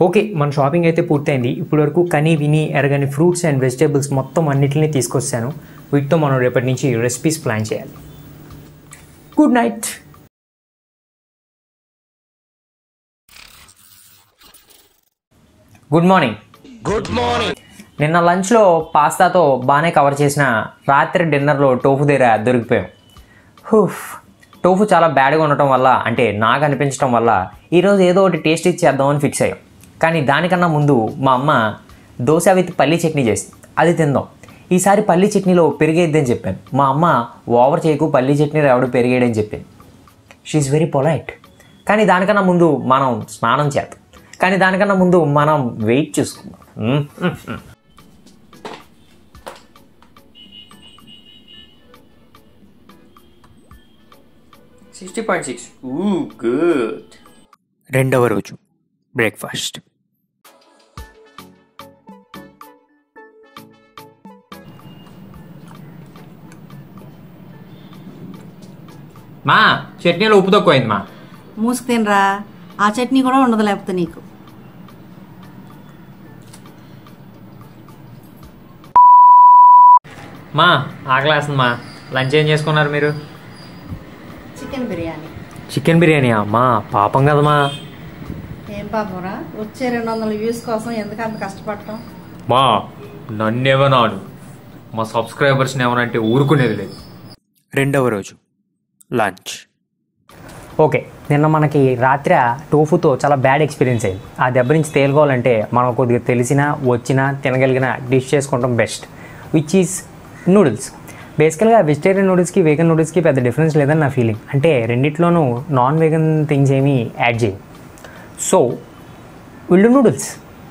Okay మన shopping అయితే పూర్తయింది ఇప్పటివరకు కని విని ఎరగని ఫ్రూట్స్ అండ్ వెజిటేబుల్స్ మొత్తం అన్నిటిని తీసుకొచ్చాను వీటితో మనం రేపటి నుంచి రెసిపీస్ ప్లాన్ చేయాలి good night good morning good morning నిన్న లంచ్లో పాస్తాతో బాగానే కవర్ చేసిన రాత్రి డిన్నర్లో టోఫు దగ్గర దొరికిపోయాం హూఫ్ టోఫు చాలా బ్యాడ్గా ఉండటం వల్ల అంటే నాకు అనిపించడం వల్ల ఈరోజు ఏదో ఒకటి టేస్ట్ ఇచ్చేద్దామని ఫిక్స్ అయ్యాం కానీ దానికన్నా ముందు మా అమ్మ దోశ విత్ పల్లీ చట్నీ చేసింది అది తిందాం ఈసారి పల్లీ చట్నీలో పెరిగేద్దని చెప్పాను మా అమ్మ ఓవర్ చేయకు పల్లీ చట్నీలో ఎవడు పెరిగేయడని చెప్పింది షీఈ్ వెరీ పొలైట్ కానీ దానికన్నా ముందు మనం స్నానం చేద్దాం కానీ దానికన్నా ముందు మనం వెయిట్ చూసుకుందాం మ్మ్, మ్మ్, మ్మ్. సిక్స్టీ పాయింట్ సిక్స్ గుడ్ రెండవ రోజు బ్రేక్ఫాస్ట్ మా చట్నీలో ఉప్పు తక్కువైంది మా మూసుకు తినరా ఆ చట్నీ కూడా ఉండదు లేకపోతే నీకు మా ఆకలేస్తుంది మా లంచ్ ఏం చేసుకున్నారు మీరు చికెన్ బిర్యానీ చికెన్ బిర్యానీ అమ్మా పాపం కదమ్మా ఏం పాపరా వచ్చే రెండు వందల వ్యూస్ కోసం ఎందుకు అంత కష్టపడటం మా నన్నేమన్నాను మా సబ్స్క్రైబర్స్ని ఏమనంటే ఊరుకునేది లేదు రెండవ రోజు లంచ్ ఓకే నిన్న మనకి రాత్రి టోఫుతో చాలా బ్యాడ్ ఎక్స్పీరియన్స్ అయింది ఆ దెబ్బ నుంచి తేలుకోవాలంటే మనం కొద్దిగా తెలిసినా వచ్చినా తినగలిగిన డిష్ చేసుకోవడం బెస్ట్ విచ్ ఈస్ నూడిల్స్ బేసికల్గా వెజిటేరియన్ నూడిల్స్కి వేగన్ నూడిల్స్కి పెద్ద డిఫరెన్స్ లేదని నా ఫీలింగ్ అంటే రెండిట్లోనూ నాన్ వేగన్ థింగ్స్ ఏమీ యాడ్ చేయి సో విల్లు నూడిల్స్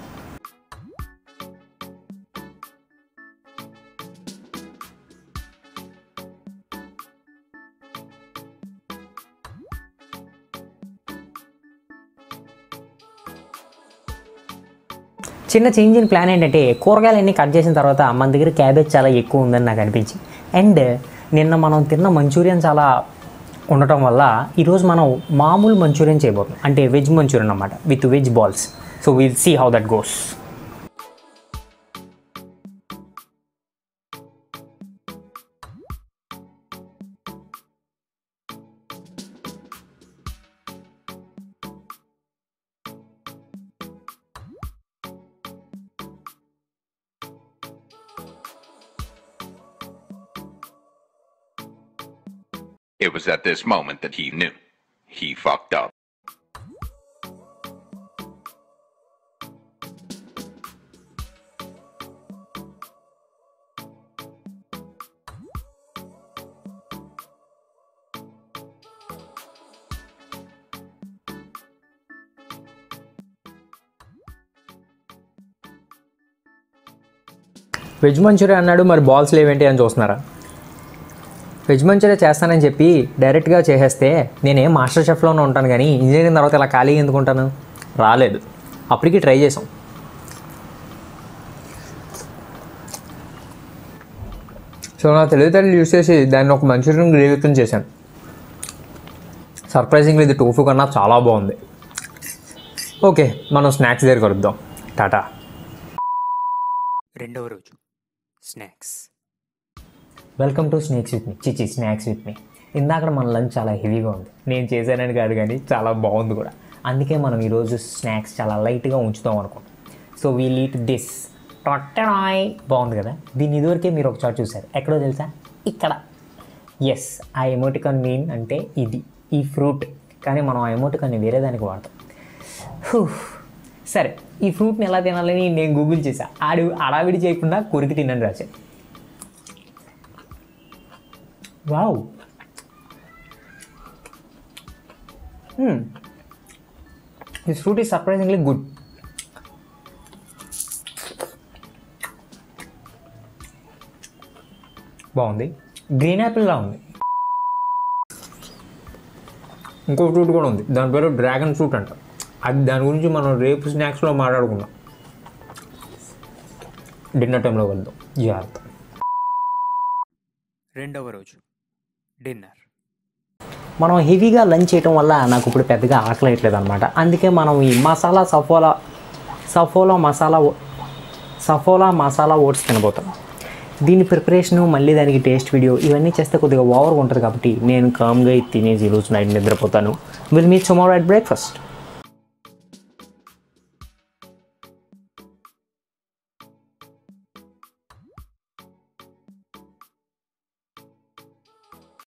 చిన్న చేంజ్ ఇన్ ప్లాన్ ఏంటంటే కూరగాయలన్నీ కట్ చేసిన తర్వాత మన దగ్గర క్యాబేజ్ చాలా ఎక్కువ ఉందని నాకు అనిపించింది అండ్ నిన్న మనం తిన్న మంచూరియన్ చాలా ఉండటం వల్ల ఈరోజు మనం మామూలు మంచూరియన్ చేయబోతున్నాం అంటే వెజ్ మంచూరియన్ అన్నమాట with veg balls so will see how that goes It was at this moment that he knew. He fucked up. Veg Manchuria అన్నాడు మరి బాల్స్ లేవేంటి అని చూస్తున్నారా వెజ్ మంచూరియా చేస్తానని చెప్పి డైరెక్ట్గా చేసేస్తే నేనేం మాస్టర్ షెఫ్లోనే ఉంటాను కానీ ఇంజనీరింగ్ తర్వాత ఇలా ఖాళీ ఎందుకు ఉంటాను రాలేదు అప్పటికి ట్రై చేసాం సో నా తెలివితేటలు యూస్ చేసి దాన్ని ఒక మంచూరియన్ గ్రేవీతో చేశాను సర్ప్రైజింగ్లీ ఇది టోఫు కన్నా చాలా బాగుంది ఓకే మనం స్నాక్స్ దగ్గర కలుద్దాం టాటా రెండవ రోజు snacks welcome to snacks with me Chichi snacks with మీ ఇందాక మన లంచ్ చాలా హెవీగా ఉంది నేను చేశానని కాదు కానీ చాలా బాగుంది కూడా అందుకే మనం ఈరోజు స్నాక్స్ చాలా లైట్గా ఉంచుతాం అనుకుంటాం సో వీల్ ఈట్ దిస్ టొట్టనాయ్ బాగుంది కదా దీన్ని ఇదివరకే మీరు ఒకసారి చూసారు ఎక్కడో తెలుసా ఇక్కడ ఎస్ ఆ ఎమోటికాన్ మీన్ అంటే ఇది ఈ ఫ్రూట్ కానీ మనం ఆ ఎమోటికాన్ని వేరే దానికి వాడతాం హూ. సరే ఈ ఫ్రూట్ని ఎలా తినాలని నేను గూగుల్ చేశా ఆడి అడావిడి చేయకుండా కొరికి తినని రాశాను wow this fruit is surprisingly good బాగుంది గ్రీన్ యాపిల్లా ఉంది ఇంకో ఫ్రూట్ కూడా ఉంది దాని పేరు డ్రాగన్ ఫ్రూట్ అంట అది దాని గురించి మనం రేపు స్నాక్స్లో మాట్లాడుకుందాం డిన్నర్ టైంలో వెళ్దాం జాగ్రత్త రెండవ రోజు డిన్నర్ మనం హెవీగా లంచ్ చేయటం వల్ల నాకు ఇప్పుడు పెద్దగా ఆకలేయట్లేదు అనమాట అందుకే మనం ఈ మసాలా సఫోలా సఫోలా మసాలా ఓ- సఫోలా మసాలా ఓట్స్ తినబోతాను దీని ప్రిపరేషన్ మళ్ళీ దానికి టేస్ట్ వీడియో ఇవన్నీ చేస్తే కొద్దిగా ఓవర్గా ఉంటుంది కాబట్టి నేను కామ్గా ఇది తినేసి ఈరోజు నైట్ నిద్రపోతాను will me tomorrow at breakfast